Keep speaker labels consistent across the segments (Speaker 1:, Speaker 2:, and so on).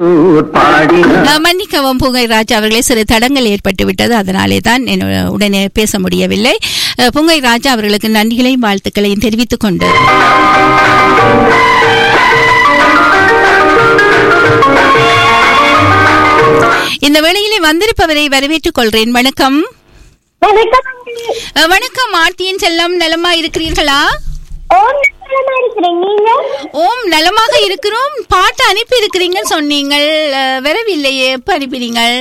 Speaker 1: பாடினார்
Speaker 2: அஹ், மன்னிக்கவும் புங்கை ராஜா அவர்களே சிறு தடங்கள் ஏற்பட்டு விட்டது அதனாலே தான் என்ன- உடனே பேச முடியவில்லை அஹ், புங்கை ராஜா அவர்களுக்கு நன்றிகளையும் வாழ்த்துக்களையும் தெரிவித்துக் கொண்டு இந்த வேளையிலே வந்திருப்பவரை வரவேற்றுக் கொள்கிறேன் வணக்கம்
Speaker 3: வணக்கம்
Speaker 2: அஹ், வணக்கம் ஆர்த்தியின் செல்லம் நலமா இருக்கிறீர்களா
Speaker 3: ஓம் நலமா இருக்கிறேன் நீங்க
Speaker 2: ஓம் நலமாக இருக்கிறோம் பாட்டு அனுப்பி இருக்கிறீங்கன்னு சொன்னீங்கள் அஹ், வரவில்லையே எப்ப அனுப்பினீங்கள்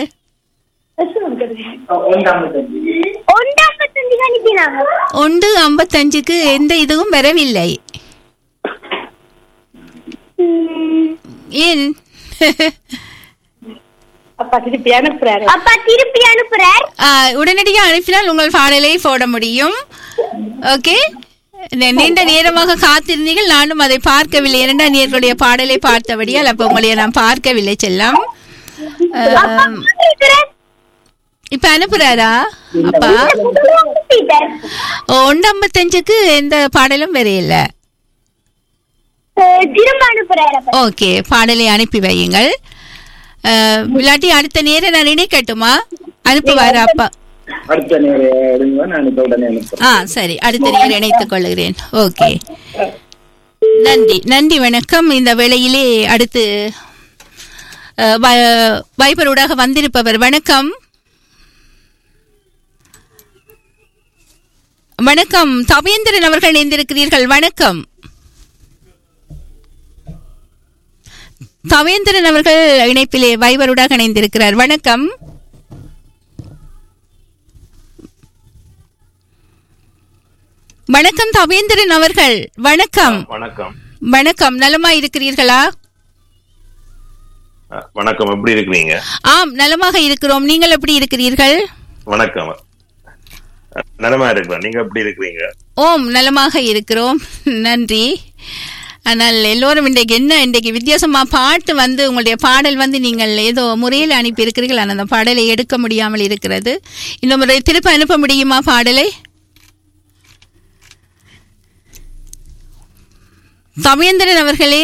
Speaker 3: ஒன்றாம்பத்தஞ்சு அனுப்பினாங்க
Speaker 2: ஒன்று ஐம்பத்தஞ்சுக்கு எந்த இதுவும் வரவில்லை ஏன்
Speaker 3: அப்பா திருப்பி அனுப்புறாரு அப்பா திருப்பி அனுப்புறார்
Speaker 2: ஆ, உடனடியாக அனுப்பினால் உங்கள் பாடலை போட முடியும் ஓகே நே- நீண்ட நேரமாக காத்திருந்தீர்கள் நானும் அதை பார்க்கவில்லை இரண்டாம் நேர்களுடைய பாடலை பார்த்தபடியால் அப்ப உங்களை நான் பார்க்கவில்லை செல்லம் ஆம், இப்ப அனுப்புறாரா அப்பா ஒன்று ஐம்பத்தஞ்சுக்கு எந்த பாடலும் வரையில
Speaker 3: திரும்ப அனுப்புறாரு அப்பா
Speaker 2: ஓகே பாடலை அனுப்பி வையுங்கள் அஹ், இல்லாட்டி அடுத்த நேரம் நான் இணைக்கட்டுமா அனுப்புவாரு அப்பா
Speaker 1: அடுத்த நேரம் எடுங்க நான் இப்ப உடனே அனுப்புறேன்
Speaker 2: ஆ சரி அடுத்த நேரம் இணைத்துக் கொள்கிறேன் ஓகே நன்றி நன்றி வணக்கம் இந்த வேளையிலே அடுத்து அஹ், வ- வைபரூடாக வந்திருப்பவர் வணக்கம் வணக்கம் தவேந்திரன் அவர்கள் இணைந்திருக்கிறீர்கள் வணக்கம் தவேந்திரன் அவர்கள் இணைப்பிலே வைபருடாக இணைந்திருக்கிறார் வணக்கம் வணக்கம் தவேந்திரன் அவர்கள் வணக்கம்
Speaker 4: வணக்கம்
Speaker 2: வணக்கம் நலமா இருக்கிறீர்களா
Speaker 4: அஹ், வணக்கம் எப்படி இருக்கிறீங்க
Speaker 2: ஆம் நலமாக இருக்கிறோம் நீங்கள் எப்படி இருக்கிறீர்கள்
Speaker 4: வணக்கம் அஹ், நலமா இருக்கிறேன் நீங்க எப்படி இருக்கிறீங்க
Speaker 2: ஓம் நலமாக இருக்கிறோம் நன்றி ஆனால் எல்லோரும் இன்றைக்கு என்ன இன்றைக்கு வித்தியாசமா பாட்டு வந்து உங்களுடைய பாடல் வந்து நீங்கள் ஏதோ முறையில் அனுப்பி இருக்கிறீர்கள் ஆனால் அந்த பாடலை எடுக்க முடியாமல் இருக்கிறது இன்னும் முறை திருப்ப அனுப்ப முடியுமா பாடலை தமேந்திரன் அவர்களே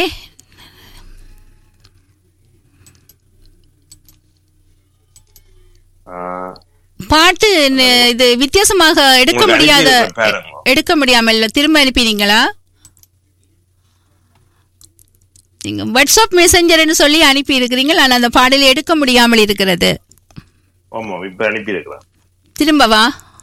Speaker 4: அஹ்,
Speaker 2: பாட்டு ந- இது வித்தியாசமாக எடுக்க
Speaker 4: உங்களுக்கு
Speaker 2: முடியாத
Speaker 4: அனுப்பியிருக்கேன் பாருங்க.
Speaker 2: எடுக்க முடியாமல் திரும்ப அனுப்பினீங்களா நீங்க வாட்ஸ்அப் மெசஞ்சர்னு சொல்லி அனுப்பி இருக்கிறீங்க ஆனால் அந்த பாடலை எடுக்க முடியாமல் இருக்கிறது
Speaker 4: ஆமா இப்ப அனுப்பி இருக்கிறேன்
Speaker 2: திரும்பவா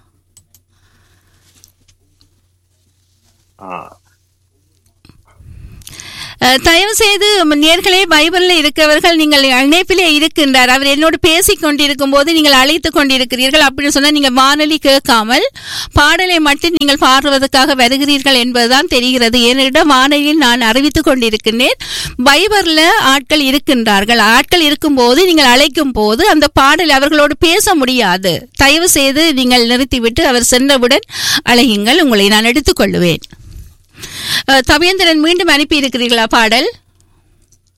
Speaker 2: அஹ், தயவு செய்து நேர்களே பைபிளில் இருக்கவர்கள் நீங்கள் இணைப்பிலே இருக்கின்றார் அவர் என்னோடு பேசிக் கொண்டிருக்கும் போது நீங்கள் அழைத்துக் கொண்டிருக்கிறீர்கள் அப்படின்னு சொன்னால் நீங்கள் வானொலி கேட்காமல் பாடலை மட்டும் நீங்கள் பாடுவதற்காக வருகிறீர்கள் என்பதுதான் தெரிகிறது என்னிடம் வானொலியில் நான் அறிவித்துக் கொண்டிருக்கின்றேன் பைபர்ல ஆட்கள் இருக்கின்றார்கள் ஆட்கள் இருக்கும்போது நீங்கள் அழைக்கும் போது அந்த பாடல் அவர்களோடு பேச முடியாது தயவு செய்து நீங்கள் நிறுத்திவிட்டு அவர் சென்றவுடன் அழையுங்கள் உங்களை நான் எடுத்துக்கொள்ளுவேன் அஹ், தவேந்திரன் மீண்டும் அனுப்பி இருக்கிறீர்களா பாடல்